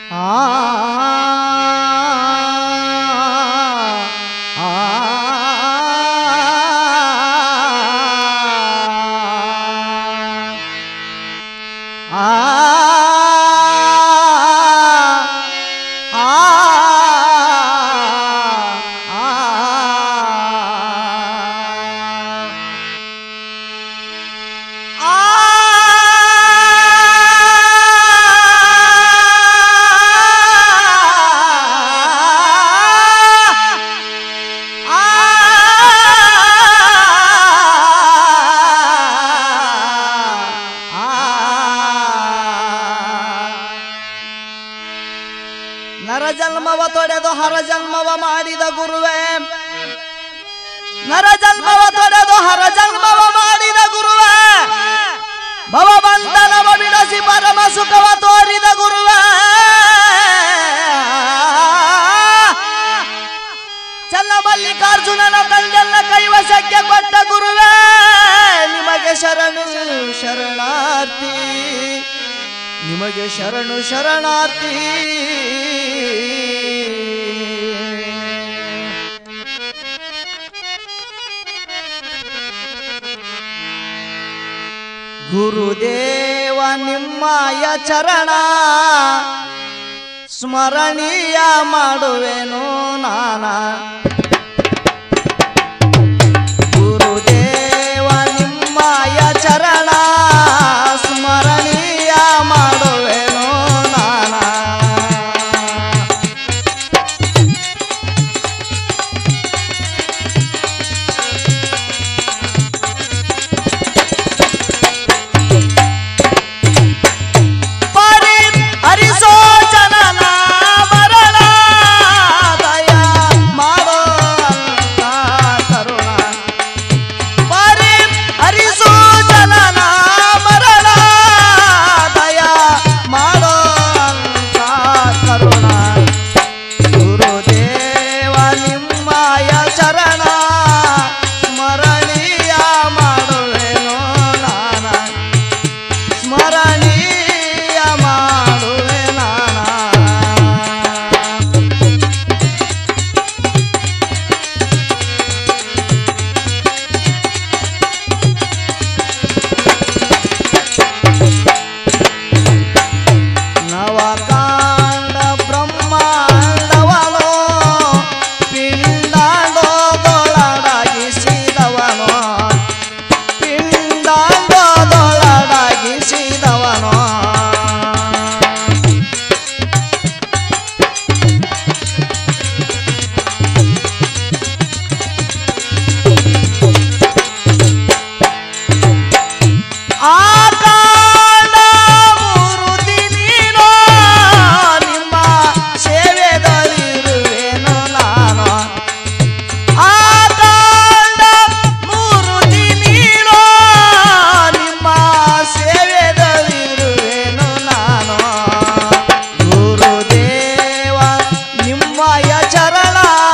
ಆ ನರ ಜನ್ಮವ ತೊಡೆದು ಹರ ಜನ್ಮವ ಮಾಡಿದ ಗುರುವೇ ನರ ಜನ್ಮವ ತೊಡೆದು ಹರ ಜನ್ಮವ ಮಾಡಿದ ಗುರುವೇ ಭವಬಂಧನವ ಬಿಡಿಸಿ ಪರಮ ಸುಖವ ತೋರಿದ ಗುರುವೇ ಚನ್ನ ಮಲ್ಲಿಕಾರ್ಜುನನ ತಂದೆಲ್ಲ ಕೈವಶಕ್ಕೆ ಕೊಟ್ಟ ಗುರುವೇ ನಿಮಗೆ ಶರಣು ಶರಣಾರ್ಥಿ ನಿಮಗೆ ಶರಣು ಶರಣಾರ್ಥಿ ಗುರುದೇವ ನಿಮ್ಮಯ ಚರಣ ಸ್ಮರಣೀಯ ಮಾಡುವೆನು ನಾನ ಗುರುದೇವ ನಿಮ್ಮಯ ಚರಣ ಸ್ಮರಣೀಯ ಮಾಡುವೆನು ನಾನ ಪರಿ ಹರಿಸೋ ಜನನ ಮರಣ ದಯ ಮಾಡೋ ಅಂತ ಕರುಣ ಪರಿ ಹರಿಸೋ ಜನನ ಮರಣ ದಯ ಮಾಡೋ ಅಂತ ಕರುಣ ಗುರುದೇವ ನಿಮ್ಮಯ ಚರಣ ಸ್ಮರಣೀಯ ಮಾಡುವೆನು ನಾನ ಸ್ಮರಣೀಯ ಮಾಡುವೆ ನಾನ ನವಕಾಂಡ ಬ್ರಹ್ಮಾಂಡವನು ಪಿಂಡಾಂಡೋದೊಳಡಗಿಸಿದವನು ಪಿಂಡಾಂಡೋದೊಳಡಗಿಸಿದವನು ಆಕಾಂಡ ಮೂರುತಿ ನೀನು ನಿಮ್ಮ ಸೇವೆದಲ್ಲಿರುವೆನು ನಾನು ಆಕಾಂಡ ಮೂರುತಿ ನೀನು ನಿಮ್ಮ ಸೇವೆದಲ್ಲಿರುವೆನು ನಾನು ಗುರುದೇವ ನಿಮ್ಮಯ ಚರಣ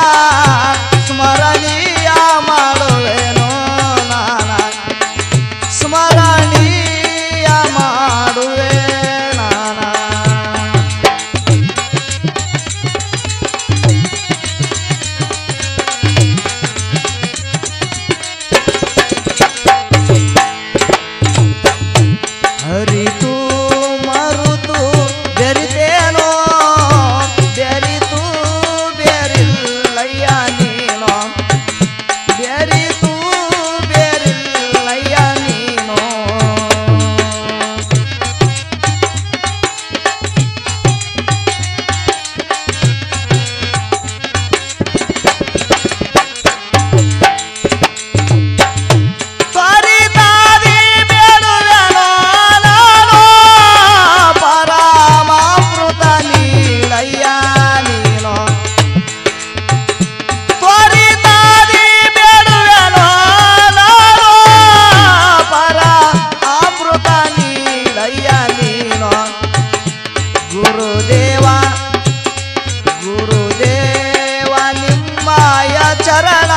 ಸ್ಮರಣೀಯ ಮಾಡುವೆನು ನಾನ ಸ್ಮರಣೀಯ ಮಾಡುವೆ ನಾನ ಹರಿತು ಮರುತು ಬೆರಿತೇನೋ ಬೆರಿತು ಬೆರಿಲ್ಲಯ್ಯ ನೀನೋ ಬೆರಿತು ಬೆರಿಲ್ಲಯ್ಯ ನೀನೋ ತ್ವರಿತಾದಿ ಬೇಡುವೆನೋ ನಾನು ಪರಮಾಮೃತ ನೀಡಯ್ಯ ನೀನು ತ್ವರಿತಾದಿ ಬೇಡುವೆನೋ ನಾನು ಪರ ಅಮೃತ ನೀಡಯ್ಯ ನೀನು ಗುರುದೇವ ಗುರುದೇವ ನಿಮ್ಮಯ ಚರಣ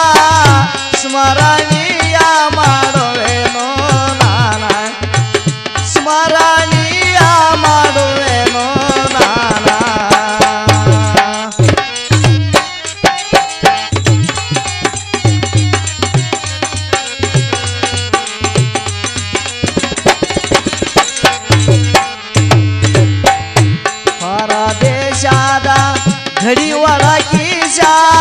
ಸ್ಮರಣೀಯ ಮಾಡುವೆನು ನಾನ ಸ್ಮರಣೀಯ ಮಾಡುವೆನು ನಾನ घडी वाडा की जा